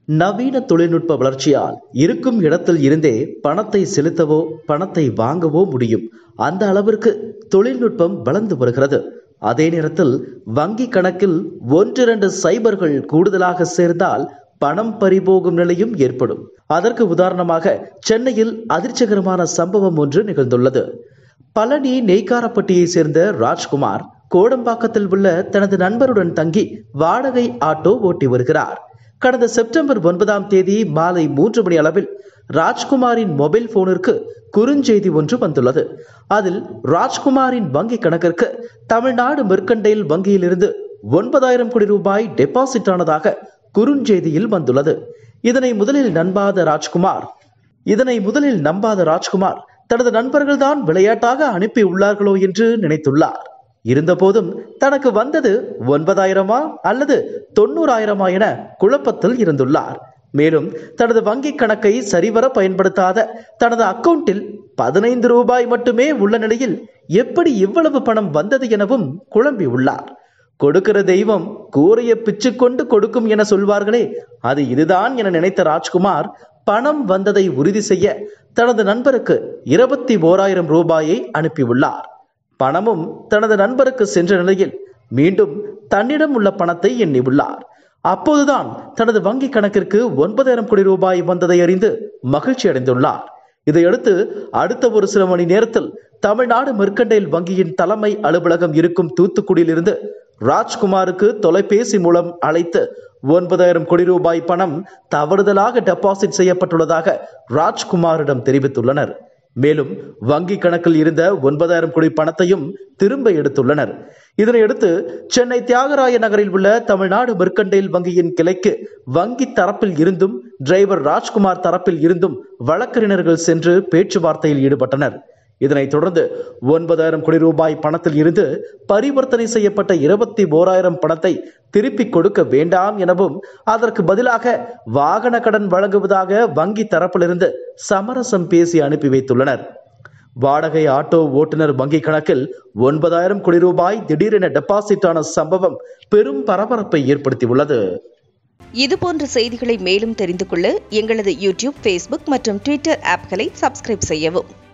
நவீன தொழில்நுட்ப வளர்ச்சியால் இருக்கும் இடத்தில் இருந்தே பணத்தை செலுத்தவோ பணத்தை வாங்கவோ முடியும் அந்த அளவிற்கு தொழில்நுட்பம் வளர்ந்து வருகிறது அதே நேரத்தில் வங்கி கணக்கில் ஒன்றிரண்டு சைபர்கள் கூடுதலாக சேர்ந்தால் பணம் பறிபோகும் நிலையும் ஏற்படும் அதற்கு உதாரணமாக சென்னையில் அதிர்ச்சிகரமான சம்பவம் ஒன்று நிகழ்ந்துள்ளது பழனி நெய்க்காரப்பட்டியை சேர்ந்த ராஜ்குமார் கோடம்பாக்கத்தில் உள்ள தனது நண்பருடன் தங்கி வாடகை ஆட்டோ ஓட்டி வருகிறார் கடந்த செப்டம்பர் ஒன்பதாம் தேதி மாலை மூன்று மணி அளவில் ராஜ்குமாரின் மொபைல் போனிற்கு குறுஞ்செய்தி ஒன்று வந்துள்ளது அதில் ராஜ்குமாரின் வங்கி கணக்கிற்கு தமிழ்நாடு மெர்கண்டைல் வங்கியிலிருந்து ஒன்பதாயிரம் கோடி ரூபாய் டெபாசிட் ஆனதாக குறுஞ்செய்தியில் வந்துள்ளது இதனை முதலில் நம்பாத ராஜ்குமார் இதனை முதலில் நம்பாத ராஜ்குமார் தனது நண்பர்கள்தான் விளையாட்டாக அனுப்பி உள்ளார்களோ என்று நினைத்துள்ளார் இருந்தபோதும் தனக்கு வந்தது ஒன்பதாயிரமா அல்லது தொண்ணூறாயிரமா என குழப்பத்தில் இருந்துள்ளார் மேலும் தனது வங்கி கணக்கை சரிவர பயன்படுத்தாத தனது அக்கவுண்டில் பதினைந்து ரூபாய் மட்டுமே உள்ள நிலையில் எப்படி இவ்வளவு பணம் வந்தது எனவும் குழம்பி உள்ளார் கொடுக்கிற தெய்வம் கூரையை பிச்சு கொண்டு கொடுக்கும் என சொல்வார்களே அது இதுதான் என நினைத்த ராஜ்குமார் பணம் வந்ததை உறுதி செய்ய தனது நண்பருக்கு இருபத்தி ஓராயிரம் ரூபாயை அனுப்பியுள்ளார் பணமும் தனது நண்பருக்கு சென்ற நிலையில் மீண்டும் தன்னிடம் உள்ள பணத்தை எண்ணியுள்ளார் அப்போதுதான் தனது வங்கி கணக்கிற்கு ஒன்பதாயிரம் கோடி ரூபாய் வந்ததை அறிந்து மகிழ்ச்சி அடைந்துள்ளார் இதையடுத்து அடுத்த ஒரு சில மணி நேரத்தில் தமிழ்நாடு மெர்கண்டைல் வங்கியின் தலைமை அலுவலகம் இருக்கும் தூத்துக்குடியிலிருந்து ராஜ்குமாருக்கு தொலைபேசி மூலம் அழைத்து ஒன்பதாயிரம் கோடி ரூபாய் பணம் தவறுதலாக டெபாசிட் செய்யப்பட்டுள்ளதாக ராஜ்குமாரிடம் தெரிவித்துள்ளனர் மேலும் வங்கி கணக்கில் இருந்த ஒன்பதாயிரம் கோடி பணத்தையும் திரும்ப எடுத்துள்ளனர் இதனையடுத்து சென்னை தியாகராய நகரில் உள்ள தமிழ்நாடு மெர்கண்டைல் வங்கியின் கிளைக்கு வங்கி தரப்பில் இருந்தும் டிரைவர் ராஜ்குமார் தரப்பில் இருந்தும் வழக்கறிஞர்கள் சென்று பேச்சுவார்த்தையில் ஈடுபட்டனர் இதனைத் தொடர்ந்து ஒன்பதாயிரம் கோடி ரூபாய் பணத்தில் இருந்து பரிவர்த்தனை செய்யப்பட்ட இருபத்தி ஓராயிரம் பணத்தை திருப்பிக் கொடுக்க வேண்டாம் எனவும் அதற்கு பதிலாக வாகன கடன் வழங்குவதாக வங்கி தரப்பிலிருந்து சமரசம் பேசி அனுப்பி வைத்துள்ளனர் வாடகை ஆட்டோ ஓட்டுநர் வங்கி கணக்கில் ஒன்பதாயிரம் கோடி ரூபாய் திடீரென டெபாசிட் ஆன சம்பவம் பெரும் பரபரப்பை ஏற்படுத்தியுள்ளது இதுபோன்ற செய்திகளை மேலும் தெரிந்து கொள்ள எங்களது யூடியூப் ஃபேஸ்புக் மற்றும் ட்விட்டர் ஆப்களை சப்ஸ்கிரைப் செய்யவும்